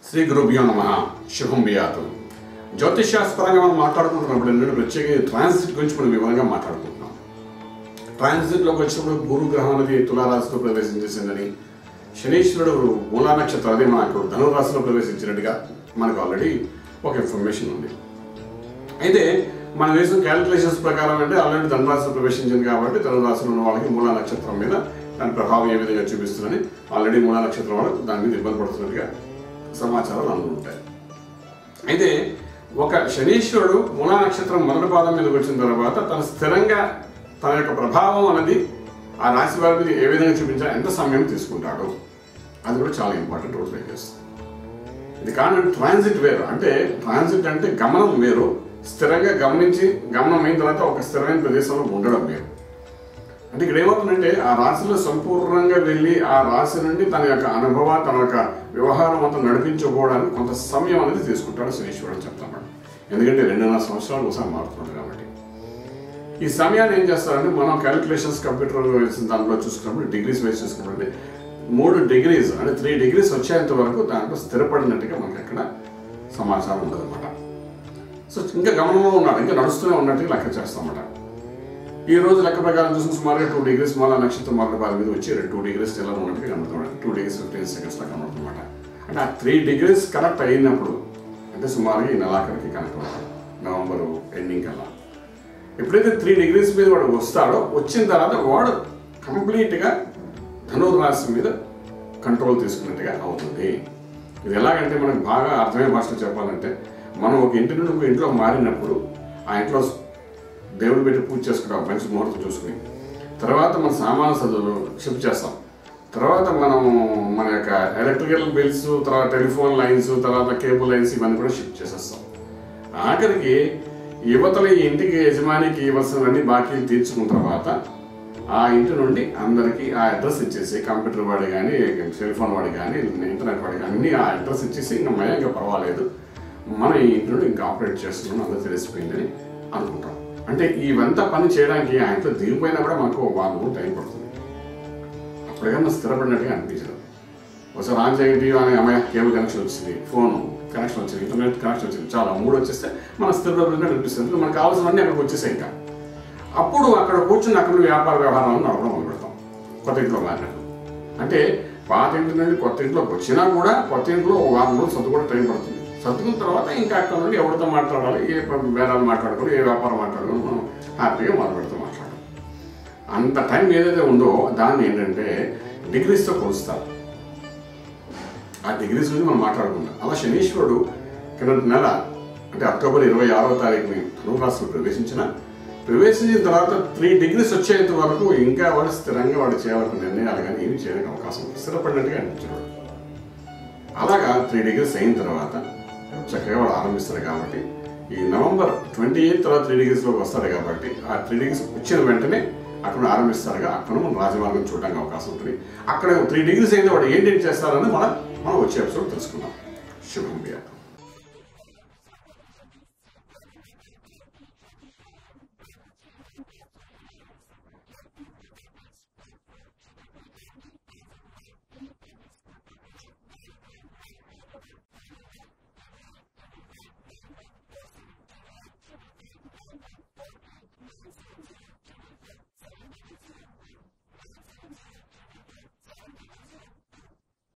శ్రీ గురుభ్యో నమ శుభం బియాతు జ్యోతిష్శాస్త్రంగా మనం మాట్లాడుకుంటున్నప్పుడు ఏంటంటే ప్రత్యేకంగా ట్రాన్సిట్ గురించి మనం వివరంగా మాట్లాడుకుంటున్నాం ట్రాన్సిట్లోకి వచ్చినప్పుడు గురుగ్రహం అనేది తులారాశిలో ప్రవేశం చేసిందని శనీశ్వరుడు మూలా నక్షత్రం అదే మనకు ధనురాశిలో ప్రవేశించినట్టుగా మనకు ఆల్రెడీ ఒక ఇన్ఫర్మేషన్ ఉంది అయితే మనం వేసిన క్యాలిక్యులేషన్స్ ప్రకారం అంటే ఆల్రెడీ ధనురాశిలో ప్రవేశించింది కాబట్టి ధనురాశిలో ఉన్న వాళ్ళకి మూలా నక్షత్రం మీద దాని ప్రభావం ఏ విధంగా చూపిస్తుందని ఆల్రెడీ మూలా నక్షత్రం వాళ్ళు దాని మీద ఇబ్బంది పడుతున్నట్టుగా సమాచారాలు అందులో ఉంటాయి అయితే ఒక శనీశ్వరుడు మూలా నక్షత్రం మొదటి పాదం మీదకి వచ్చిన తర్వాత తన స్థిరంగా తన యొక్క ప్రభావం అనేది ఆ రాశి వారి మీద ఏ విధంగా చూపించాలి ఎంత సమయం తీసుకుంటాడు అది కూడా చాలా ఇంపార్టెంట్ రోల్ ప్లే చేస్తుంది ఇది కానీ ట్రాన్సిట్ వేరు అంటే ట్రాన్సిట్ అంటే గమనం వేరు స్థిరంగా గమనించి గమనం అయిన తర్వాత ఒక స్థిరమైన ప్రదేశంలో ఉండడం వేరు అంటే ఇక్కడ ఏమవుతుందంటే ఆ రాశిలో సంపూర్ణంగా వెళ్ళి ఆ రాశి నుండి తన యొక్క అనుభవం తన యొక్క వ్యవహారం అంతా నడిపించుకోవడానికి కొంత సమయం అనేది తీసుకుంటాడు శనీశ్వరుడు అని చెప్తాం మనం ఎందుకంటే రెండున్నర సంవత్సరాలు ఒకసారి మారుతున్నాడు కాబట్టి ఈ సమయాన్ని ఏం చేస్తారంటే మనం క్యాలిక్యులేషన్స్ కంప్యూటర్ వేసిన దాంట్లో చూసుకున్నప్పుడు డిగ్రీస్ వేసి చూసుకున్నప్పుడు మూడు డిగ్రీస్ అంటే త్రీ డిగ్రీస్ వచ్చేంత వరకు దాంట్లో స్థిరపడినట్టుగా మనకి అక్కడ సమాచారం ఉండదన్నమాట సో ఇంకా గమనంలో ఉన్నాడు ఇంకా నడుస్తూనే ఉన్నట్టుగా లెక్క చేస్తామన్నమాట ఈ రోజు లెక్క ప్రకారం చూసిన సుమారుగా టూ డిగ్రీస్ మళ్ళీ నక్షత్రం మొదటి పాద మీద వచ్చి టూ డిగ్రీస్ ఇలా ఉన్నట్టుగా కనబడుతున్నాడు టూ డిగ్రీస్ ఫిఫ్టీన్ సెకండ్స్ లా కనబడుతుందన్నమాట అంటే ఆ త్రీ డిగ్రీస్ కరెక్ట్ అయినప్పుడు అంటే సుమారుగా ఈ నెలాఖరికి కనెక్ట్ అవుతాడు నవంబర్ ఎండింగ్ కల్లా ఎప్పుడైతే త్రీ డిగ్రీస్ మీద వాడు వస్తాడో వచ్చిన తర్వాత వాడు కంప్లీట్గా ధనుర్ రాశి మీద కంట్రోల్ తీసుకున్నట్టుగా అవుతుంది ఇది ఎలాగంటే మనకు బాగా అర్థమయ్యే భాషలో చెప్పాలంటే మనం ఒక ఇంటి నుండి ఒక ఇంట్లో మారినప్పుడు ఆ ఇంట్లో దేవుడు పెట్టి పూజ చేసుకుంటాం మంచి ముహూర్తం చూసుకుని తర్వాత మన సామాన చదువులు షిఫ్ట్ చేస్తాం తర్వాత మనం మన యొక్క ఎలక్ట్రికల్ బిల్స్ తర్వాత టెలిఫోన్ లైన్స్ తర్వాత కేబుల్ లైన్స్ ఇవన్నీ కూడా షిఫ్ట్ చేసేస్తాం ఆఖరికి యువతల ఈ ఇంటికి యజమానికి ఇవ్వాల్సినవన్నీ బాకీలు తీర్చుకున్న తర్వాత ఆ ఇంటి నుండి అందరికీ ఆ అడ్రస్ ఇచ్చేసి కంప్యూటర్ వాడి కానీ సెల్ ఫోన్ వాడి కానీ ఇంటర్నెట్ వాడి కానీ అన్ని ఆ అడ్రస్ ఇచ్చేసి ఇంకా మయ ఇంకా పర్వాలేదు మనం ఈ ఇంటి నుండి ఇంకా ఆపరేట్ చేస్తున్నాం అందరూ తెలిసిపోయిందని అనుకుంటాం అంటే ఇవంతా పని చేయడానికి ఆ ఇంట్లో దిగిపోయినా కూడా మనకు ఒక వారం రోజులు టైం పడుతుంది అప్పటికన్నా స్థిరపడినట్టుగా అనిపించదు ఒకసారి ఆన్ చేయండి అనే అమ్మాయి కేబుల్ కనెక్షన్ వచ్చింది ఫోన్ కనెక్షన్ వచ్చింది ఇంటర్నెట్ కనెక్షన్ వచ్చింది చాలా మూడు వచ్చేస్తే మన స్థిరపడినట్టు అనిపిస్తుంది మనకు కావాల్సినవన్నీ అక్కడికి వచ్చేసాయి ఇంకా అప్పుడు అక్కడ కూర్చుని అక్కడ వ్యాపార వ్యవహారాలను నడపడం మొదలు పెడతాం కొత్త ఇంట్లో మారినట్టు అంటే పాత ఇంటి నుండి కొత్త ఇంట్లోకి వచ్చినా కూడా కొత్త ఇంట్లో ఒక వారం రోజులు సర్దుకోవడం టైం పడుతుంది సర్దుకున్న తర్వాత ఇంకా అక్కడ నుండి ఎవరితో మాట్లాడాలి ఏ బేరాలు మాట్లాడుకోవాలి ఏ వ్యాపారం మాట్లాడుకోవాలి మనం హ్యాపీగా మొదలు పెడతాం మాట్లాడాలి అంత టైం ఏదైతే ఉందో దాన్ని ఏంటంటే డిగ్రీస్తో కొలుస్తారు ఆ డిగ్రీస్ గురించి మనం మాట్లాడుకుందాం అలా శనీశ్వరుడు కింద నెల అంటే అక్టోబర్ ఇరవై ఆరవ తారీఖుని ధనురాశిలో ప్రవేశించిన ప్రవేశించిన తర్వాత త్రీ డిగ్రీస్ వచ్చేంత వరకు ఇంకా వాడు స్థిరంగా వాడు చేయవలసిన నిర్ణయాలు కానీ ఏమి చేయడానికి అవకాశం ఉంది స్థిరపడినట్టుగా అనిపించాడు అలాగా త్రీ డిగ్రీస్ అయిన తర్వాత చక్కగా వాడు ఆరంభిస్తారు కాబట్టి ఈ నవంబర్ ట్వంటీ ఎయిత్ తర్వాత త్రీ డిగ్రీస్లోకి వస్తారు కాబట్టి ఆ త్రీ డిగ్రీస్ వచ్చిన వెంటనే అక్కడ ఆరంభిస్తారుగా అక్కడ మనం రాజమార్గం చూడడానికి అవకాశం ఉంటుంది అక్కడ త్రీ డిగ్రీస్ అయితే వాడు ఏంటి చేస్తారని మనం మనం వచ్చే ఎపిసోడ్ తెలుసుకుందాం శుభం బియ్యం